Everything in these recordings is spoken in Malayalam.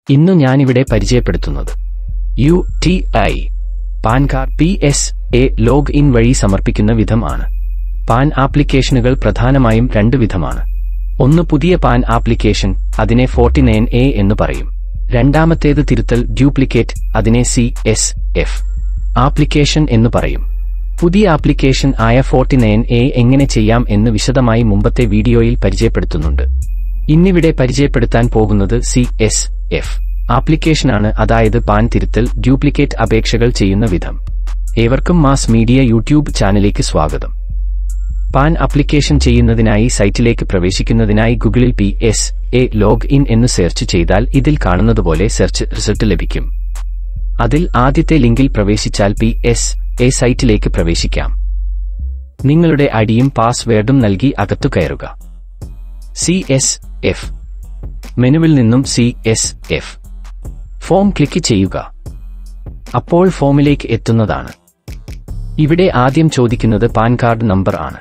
ഇന്നു ഞാനിവിടെ പരിചയപ്പെടുത്തുന്നത് U T I PAN card P S A log in വഴി സമർപ്പിക്കുന്ന വിധം ആണ് പാൻ ആപ്ലിക്കേഷനുകൾ പ്രധാനമായും രണ്ട് വിധമാണ് ഒന്ന് പുതിയ പാൻ ആപ്ലിക്കേഷൻ അതിനെ ഫോർട്ടി നയൻ എ എന്ന് പറയും രണ്ടാമത്തേത് തിരുത്തൽ ഡ്യൂപ്ലിക്കേറ്റ് അതിനെ സി എസ് എഫ് ആപ്ലിക്കേഷൻ എന്ന് പറയും പുതിയ ആപ്ലിക്കേഷൻ ആയ ഫോർട്ടി നയൻ എ എങ്ങനെ ചെയ്യാം എന്ന് വിശദമായി മുമ്പത്തെ വീഡിയോയിൽ പരിചയപ്പെടുത്തുന്നുണ്ട് ഇന്നിവിടെ പരിചയപ്പെടുത്താൻ പോകുന്നത് സി എസ് എഫ് ആപ്ലിക്കേഷനാണ് അതായത് പാൻ തിരുത്തൽ ഡ്യൂപ്ലിക്കേറ്റ് അപേക്ഷകൾ ചെയ്യുന്ന വിധം ഏവർക്കും മാസ് മീഡിയ യൂട്യൂബ് ചാനലിലേക്ക് സ്വാഗതം പാൻ ആപ്ലിക്കേഷൻ ചെയ്യുന്നതിനായി സൈറ്റിലേക്ക് പ്രവേശിക്കുന്നതിനായി ഗൂഗിളിൽ P S A log in എന്ന് സെർച്ച് ചെയ്താൽ ഇതിൽ കാണുന്നതുപോലെ സെർച്ച് റിസൾട്ട് ലഭിക്കും അതിൽ ആദ്യത്തെ ലിങ്കിൽ പ്രവേശിച്ചാൽ പി എസ് എ സൈറ്റിലേക്ക് പ്രവേശിക്കാം നിങ്ങളുടെ ഐഡിയും പാസ്വേഡും നൽകി അകത്തു കയറുക സി എസ് എഫ് മെനുവിൽ നിന്നും C S F form click ചെയ്യുക അപ്പോൾ ഫോമിലേക്ക് എത്തുന്നതാണ് ഇവിടെ ആദ്യം ചോദിക്കുന്നത് പാൻ കാർഡ് നമ്പർ ആണ്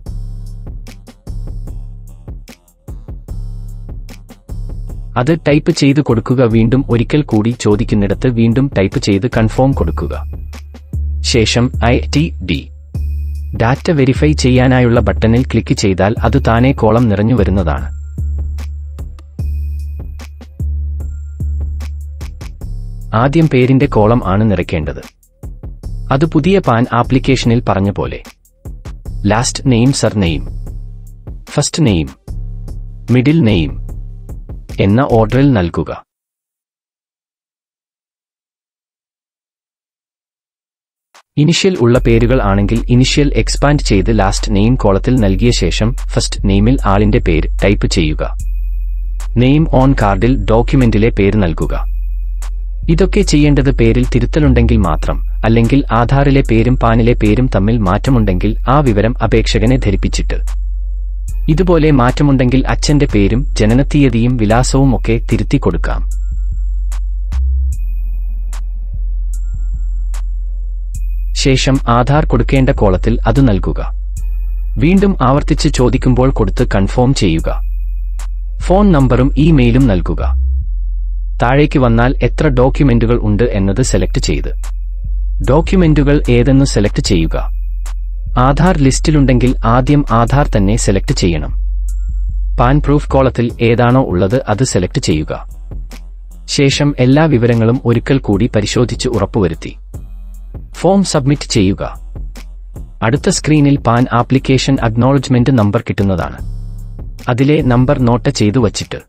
അത് ടൈപ്പ് ചെയ്ത് കൊടുക്കുക വീണ്ടും ഒരിക്കൽ കൂടി ചോദിക്കുന്നിടത്ത് വീണ്ടും ടൈപ്പ് ചെയ്ത് കൺഫേം കൊടുക്കുക ശേഷം I T D data verify ചെയ്യാനായുള്ള ബട്ടണിൽ ക്ലിക്ക് ചെയ്താൽ അത് താനെ കോളം നിറഞ്ഞു വരുന്നതാണ് ആദ്യം പേരിന്റെ കോളം ആണ് നിറയ്ക്കേണ്ടത് അത് പുതിയ പാൻ ആപ്ലിക്കേഷനിൽ പറഞ്ഞ പോലെ last name surname first name middle name എന്ന ഓർഡറിൽ നൽകുക ഇനിഷ്യൽ ഉള്ള പേരുകൾ ആണെങ്കിൽ ഇനിഷ്യൽ എക്സ്പാൻഡ് ചെയ്ത് ലാസ്റ്റ് നെയിം കോളത്തിൽ നൽകിയ ശേഷം ഫസ്റ്റ് നെയിമിൽ ആളിന്റെ പേര് ടൈപ്പ് ചെയ്യുക നെയിം ഓൺ കാർഡിൽ ഡോക്യുമെന്റിലെ പേര് നൽകുക ഇതൊക്കെ ചെയ്യേണ്ടത് പേരിൽ തിരുത്തലുണ്ടെങ്കിൽ മാത്രം അല്ലെങ്കിൽ ആധാറിലെ പേരും പാനിലെ പേരും തമ്മിൽ മാറ്റമുണ്ടെങ്കിൽ ആ വിവരം അപേക്ഷകനെ ധരിപ്പിച്ചിട്ട് ഇതുപോലെ മാറ്റമുണ്ടെങ്കിൽ അച്ഛന്റെ പേരും ജനനത്തീയതിയും വിലാസവും ഒക്കെ തിരുത്തി കൊടുക്കാം ശേഷം ആധാർ കൊടുക്കേണ്ട കോളത്തിൽ അത് നൽകുക വീണ്ടും ആവർത്തിച്ച് ചോദിക്കുമ്പോൾ കൊടുത്ത് കൺഫേം ചെയ്യുക ഫോൺ നമ്പറും ഇമെയിലും നൽകുക താഴേക്ക് വന്നാൽ എത്ര ഡോക്യുമെന്റുകൾ ഉണ്ട് എന്നത് സെലക്ട് ചെയ്ത് ഡോക്യുമെന്റുകൾ ഏതെന്ന് സെലക്ട് ചെയ്യുക ആധാർ ലിസ്റ്റിലുണ്ടെങ്കിൽ ആദ്യം ആധാർ തന്നെ സെലക്ട് ചെയ്യണം പാൻ പ്രൂഫ് കോളത്തിൽ ഏതാണോ ഉള്ളത് അത് സെലക്ട് ചെയ്യുക ശേഷം എല്ലാ വിവരങ്ങളും ഒരിക്കൽ കൂടി പരിശോധിച്ച് ഉറപ്പുവരുത്തി ഫോം സബ്മിറ്റ് ചെയ്യുക അടുത്ത സ്ക്രീനിൽ പാൻ ആപ്ലിക്കേഷൻ അക്നോളജ്മെന്റ് നമ്പർ കിട്ടുന്നതാണ് അതിലെ നമ്പർ നോട്ട് ചെയ്തു വച്ചിട്ട്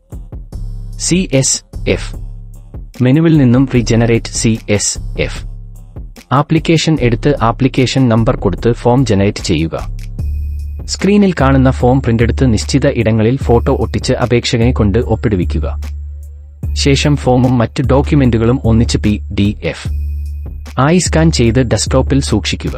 സി എസ് എഫ് മെനുവിൽ നിന്നും regenerate C S F application എടുത്ത് ആപ്ലിക്കേഷൻ നമ്പർ കൊടുത്ത് ഫോം ജനറേറ്റ് ചെയ്യുക സ്ക്രീനിൽ കാണുന്ന ഫോം പ്രിന്റെടുത്ത് നിശ്ചിത ഇടങ്ങളിൽ ഫോട്ടോ ഒട്ടിച്ച് അപേക്ഷകനെ കൊണ്ട് ഒപ്പിടുവിക്കുക ശേഷം ഫോമും മറ്റ് ഡോക്യുമെന്റുകളും ഒന്നിച്ച് പി ഡി എഫ് ആയി സ്കാൻ ചെയ്ത് ഡെസ്ക്ടോപ്പിൽ സൂക്ഷിക്കുക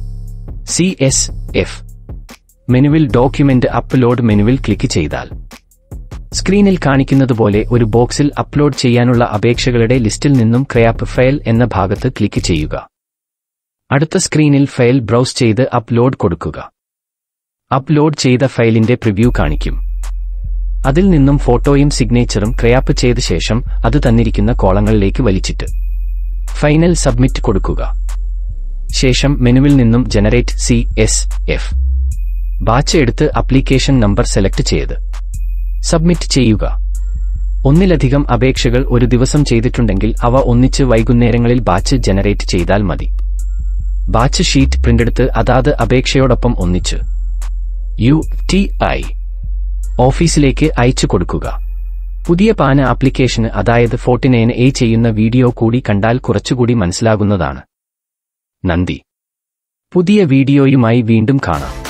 സി എസ് എഫ് മെനുവിൽ ഡോക്യുമെന്റ് അപ്ലോഡ് മെനുവിൽ ക്ലിക്ക് ചെയ്താൽ സ്ക്രീനിൽ കാണിക്കുന്നതുപോലെ ഒരു ബോക്സിൽ അപ്ലോഡ് ചെയ്യാനുള്ള അപേക്ഷകളുടെ ലിസ്റ്റിൽ നിന്നും ക്രയാപ്പ് ഫയൽ എന്ന ഭാഗത്ത് ക്ലിക്ക് ചെയ്യുക അടുത്ത സ്ക്രീനിൽ ഫയൽ ബ്രൗസ് ചെയ്ത് അപ്ലോഡ് കൊടുക്കുക അപ്ലോഡ് ചെയ്ത ഫയലിന്റെ പ്രിവ്യൂ കാണിക്കും അതിൽ നിന്നും ഫോട്ടോയും സിഗ്നേച്ചറും ക്രയാപ്പ് ചെയ്ത ശേഷം അത് തന്നിരിക്കുന്ന കോളങ്ങളിലേക്ക് വലിച്ചിട്ട് ഫൈനൽ സബ്മിറ്റ് കൊടുക്കുക ശേഷം മെനുവിൽ നിന്നും generate C S F batch എടുത്ത് അപ്ലിക്കേഷൻ നമ്പർ സെലക്ട് ചെയ്ത് സബ്മിറ്റ് ചെയ്യുക ഒന്നിലധികം അപേക്ഷകൾ ഒരു ദിവസം ചെയ്തിട്ടുണ്ടെങ്കിൽ അവ ഒന്നിച്ച് വൈകുന്നേരങ്ങളിൽ ബാച്ച് ജനറേറ്റ് ചെയ്താൽ മതി ബാച്ച് ഷീറ്റ് പ്രിന്റെടുത്ത് അതാത് അപേക്ഷയോടൊപ്പം ഒന്നിച്ച് യു ടി ഐ ഓഫീസിലേക്ക് അയച്ചു കൊടുക്കുക പുതിയ പാന ആപ്ലിക്കേഷന് അതായത് ഫോർട്ടി നയൻ എ ചെയ്യുന്ന വീഡിയോ കൂടി കണ്ടാൽ കുറച്ചുകൂടി മനസ്സിലാകുന്നതാണ് നന്ദി പുതിയ വീഡിയോയുമായി വീണ്ടും കാണാം